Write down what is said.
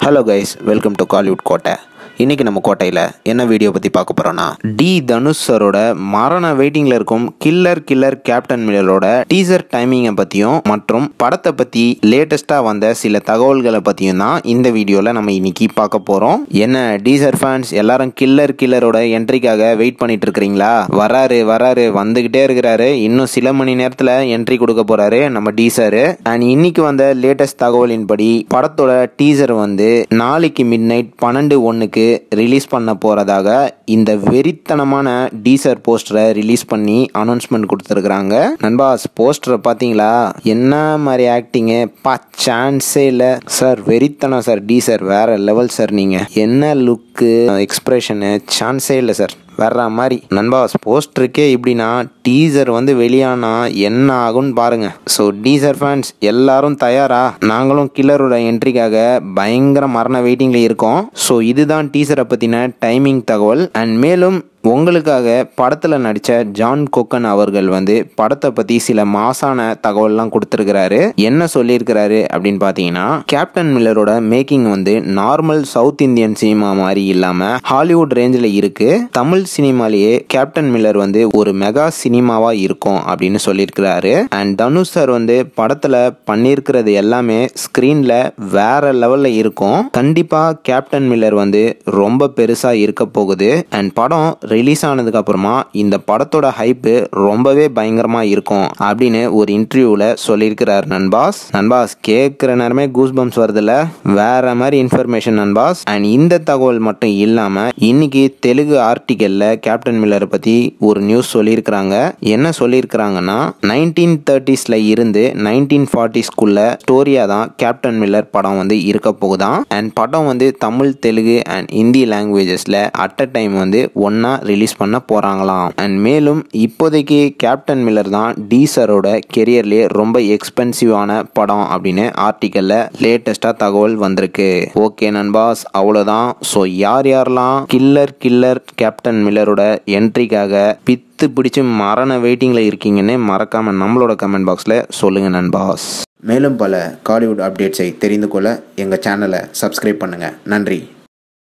hello guys welcome to Kollywood கோட்டை இன்னைக்கு நம்ம கோட்டையில் என்ன வீடியோ பற்றி பார்க்க போகிறோன்னா டி தனுஷ் சரோட மரண வெயிட்டிங்கில் இருக்கும் கில்லர் கில்லர் கேப்டன் மில்லரோட டீசர் டைமிங்கை பற்றியும் மற்றும் படத்தை பற்றி லேட்டஸ்ட்டாக வந்த சில தகவல்களை பற்றியும் தான் இந்த வீடியோவில் நம்ம இன்னைக்கு பார்க்க போகிறோம் என்ன டீசர் ஃபேன்ஸ் எல்லாரும் கில்லர் கில்லரோட என்ட்ரிக்காக வெயிட் பண்ணிட்டு இருக்கிறீங்களா வராரு வராரு வந்துக்கிட்டே இருக்கிறாரு இன்னும் சில மணி நேரத்தில் என்ட்ரி கொடுக்க போகிறாரு நம்ம டீசரு அண்ட் இன்னைக்கு வந்த லேட்டஸ்ட் தகவலின்படி படத்தோட டீசர் வந்து நாளைக்கு மிட் நைட் பன்னெண்டு ஒன்றுக்கு ரிலீஸ் பண்ண போகிறதாக இந்த வெறித்தனமான டீசர் போஸ்டரை ரிலீஸ் பண்ணி அனௌன்ஸ்மெண்ட் கொடுத்துருக்குறாங்க நண்பாஸ் போஸ்டரை பார்த்தீங்களா என்ன மாதிரி ஆக்டிங்கு பா சான்ஸே இல்லை சார் வெறித்தனம் சார் டீசர் வேற லெவல் சார் நீங்கள் என்ன லுக்கு எக்ஸ்பிரஷனு சான்ஸே இல்லை சார் வர்ற மாதிரி நண்பாஸ் போஸ்டருக்கே இப்படின்னா டீசர் வந்து வெளியானா என்ன ஆகும்னு பாருங்க ஸோ டீசர் ஃபேன்ஸ் எல்லாரும் தயாரா நாங்களும் கில்லரோட என்ட்ரிக்காக பயங்கர மரண வெயிட்டிங்கில் இருக்கோம் ஸோ இதுதான் டீசரை பற்றின டைமிங் தகவல் அண்ட் மேலும் உங்களுக்காக படத்தில் நடித்த ஜான் கொக்கன் அவர்கள் வந்து படத்தை பற்றி சில மாசான தகவல்லாம் கொடுத்துருக்கிறாரு என்ன சொல்லியிருக்கிறாரு அப்படின்னு பார்த்தீங்கன்னா கேப்டன் மில்லரோட மேக்கிங் வந்து நார்மல் சவுத் இந்தியன் சினிமா மாதிரி இல்லாமல் ஹாலிவுட் ரேஞ்சில் இருக்கு தமிழ் சினிமாலேயே கேப்டன் மில்லர் வந்து ஒரு மெகா சினிமாவாக இருக்கும் அப்படின்னு சொல்லியிருக்கிறாரு அண்ட் தனுஷ் சார் வந்து படத்தில் பண்ணியிருக்கிறது எல்லாமே ஸ்க்ரீனில் வேற லெவலில் இருக்கும் கண்டிப்பாக கேப்டன் மில்லர் வந்து ரொம்ப பெருசாக இருக்க போகுது அண்ட் படம் ரிலீஸ் ஆனதுக்கு அப்புறமா இந்த படத்தோட ஹைப்பு ரொம்பவே பயங்கரமா இருக்கும் அப்படின்னு ஒரு இன்டர்வியூல சொல்லியிருக்கிறார் நண்பாஸ் நண்பாஸ் கேட்குற நேரமே கூஸ் பம்ஸ் வருதுல வேற மாதிரி இன்ஃபர்மேஷன் நண்பாஸ் அண்ட் இந்த தகவல் மட்டும் இல்லாம இன்னைக்கு தெலுங்கு ஆர்டிக்கல்ல கேப்டன் மில்லரை பத்தி ஒரு நியூஸ் சொல்லியிருக்கிறாங்க என்ன சொல்லியிருக்கிறாங்கன்னா நைன்டீன் தேர்ட்டிஸ்ல இருந்து நைன்டீன் ஃபார்ட்டிஸ்குள்ள ஸ்டோரியா தான் கேப்டன் மில்லர் படம் வந்து இருக்க போகுதான் அண்ட் படம் வந்து தமிழ் தெலுங்கு அண்ட் ஹிந்தி லாங்குவேஜஸ்ல அட் அ டைம் வந்து ஒன்னா ரிலீஸ் பண்ண போறாங்களாம் அண்ட் மேலும் இப்போதைக்கு கேப்டன் மில்லர் தான் டீசரோட கெரியர்லேயே ரொம்ப எக்ஸ்பென்சிவான படம் அப்படின்னு ஆர்டிக்கல்ல லேட்டஸ்டா தகவல் வந்திருக்கு ஓகே நண்பாஸ் அவ்வளோதான் ஸோ யார் யாரெல்லாம் கில்லர் கில்லர் கேப்டன் மில்லரோட என்ட்ரிக்காக பித்து பிடிச்சு மரண வெயிட்டிங்கில் இருக்கீங்கன்னு மறக்காம நம்மளோட கமெண்ட் பாக்ஸில் சொல்லுங்க நண்பாஸ் மேலும் பல காலிவுட் அப்டேட்ஸை தெரிந்து கொள்ள எங்கள் சேனலை சப்ஸ்கிரைப் பண்ணுங்கள் நன்றி